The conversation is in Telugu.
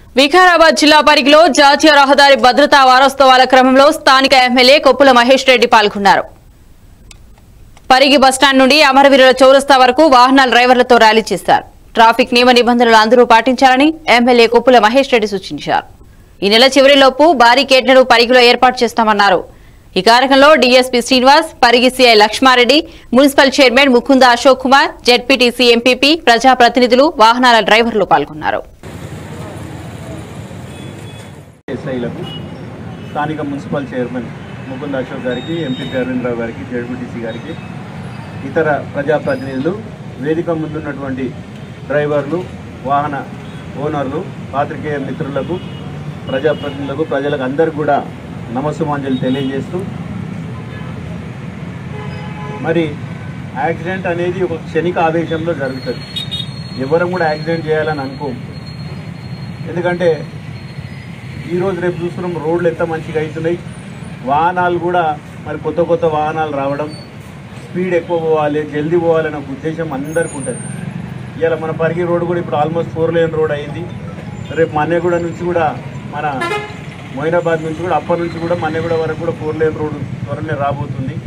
వికారాబాద్ జిల్లా పరిగిలో జాతీయ రహదారి భద్రతా వారోత్సవాల క్రమంలో స్థానిక ఎమ్మెల్యే కొప్పుల మహేష్ రెడ్డి పాల్గొన్నారు పరిగి బస్టాండ్ నుండి అమరవీరుల చౌరస్తా వరకు వాహనాల డ్రైవర్లతో ర్యాలీ చేశారు ట్రాఫిక్ నియమ నిబంధనలు అందరూ పాటించాలని ఎమ్మెల్యే కొప్పుల మహేష్ రెడ్డి సూచించారు ఈ నెల చివరిలోపు భారీ కేట్లను పరిగిలో ఏర్పాటు చేస్తామన్నారు ఈ కార్యక్రమంలో DSP Srinivas Parigi CI Lakshmareddy municipal chairman Mukunda Ashok Kumar ZPTC MPP ప్రజాప్రతినిధులు వాహనాల డ్రైవర్లు పాల్గొన్నారు ఎస్ఐలకు స్థానిక మున్సిపల్ చైర్మన్ ముకుంద్ అశోక్ గారికి ఎంపీ అరవిందరావు గారికి జడ్పీటీసీ గారికి ఇతర ప్రజాప్రతినిధులు వేదిక ముందున్నటువంటి డ్రైవర్లు వాహన ఓనర్లు పాత్రికేయ మిత్రులకు ప్రజాప్రతినిధులకు ప్రజలకు అందరికీ కూడా నమస్సుమాంజలి తెలియజేస్తూ మరి యాక్సిడెంట్ అనేది ఒక క్షణిక ఆవేశంలో జరుగుతుంది ఎవరం కూడా యాక్సిడెంట్ చేయాలని అనుకోం ఎందుకంటే ఈరోజు రేపు చూస్తున్నాం రోడ్లు ఎంత మంచిగా అవుతున్నాయి వాహనాలు కూడా మరి కొత్త కొత్త వాహనాలు రావడం స్పీడ్ ఎక్కువ పోవాలి జల్దీ పోవాలనే ఒక ఉద్దేశం అందరికీ ఉంటుంది ఇవాళ మన పరిగి రోడ్ కూడా ఇప్పుడు ఆల్మోస్ట్ ఫోర్ లేన్ రోడ్ అయింది రేపు మన్నెగూడ నుంచి కూడా మన మొయినాబాద్ నుంచి కూడా అప్పటి నుంచి కూడా మన్నెగూడ వరకు కూడా ఫోర్ లేన్ రోడ్ త్వరనే రాబోతుంది